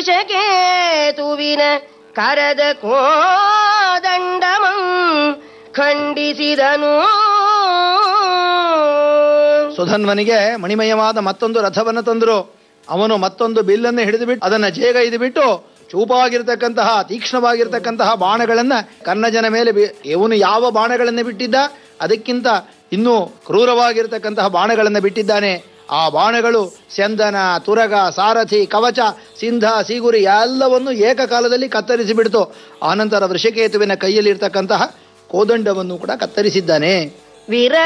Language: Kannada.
ವೃಷಕೇತುವಿನ ಕರದ ಕೋದಂಡಮಂ ಖಂಡಿಸಿದನು ಸುಧನ್ವನಿಗೆ ಮಣಿಮಯವಾದ ಮತ್ತೊಂದು ರಥವನ್ನು ತಂದರು ಅವನು ಮತ್ತೊಂದು ಬಿಲ್ಲನ್ನು ಹಿಡಿದು ಬಿಟ್ಟು ಅದನ್ನ ಜೇಗೈದು ಬಿಟ್ಟು ಚೂಪವಾಗಿರ್ತಕ್ಕಂತಹ ತೀಕ್ಷ್ಣವಾಗಿರ್ತಕ್ಕಂತಹ ಬಾಣಗಳನ್ನ ಕನ್ನಜನ ಮೇಲೆ ಬಿ- ಇವನು ಯಾವ ಬಾಣಗಳನ್ನು ಬಿಟ್ಟಿದ್ದ ಅದಕ್ಕಿಂತ ಇನ್ನೂ ಕ್ರೂರವಾಗಿರ್ತಕ್ಕಂತಹ ಬಾಣಗಳನ್ನು ಬಿಟ್ಟಿದ್ದಾನೆ ಆ ಬಾಣಗಳು ಸ್ಯಂದನ ತುರಗ ಸಾರಥಿ ಕವಚ ಸಿಂಧ ಸೀಗುರಿ ಎಲ್ಲವನ್ನು ಏಕಕಾಲದಲ್ಲಿ ಕತ್ತರಿಸಿ ಬಿಡ್ತು ಆನಂತರ ವೃಷಕೇತುವಿನ ಕೈಯಲ್ಲಿರ್ತಕ್ಕಂತಹ ಕೋದಂಡವನ್ನು ಕೂಡ ಕತ್ತರಿಸಿದ್ದಾನೆ ವಿರ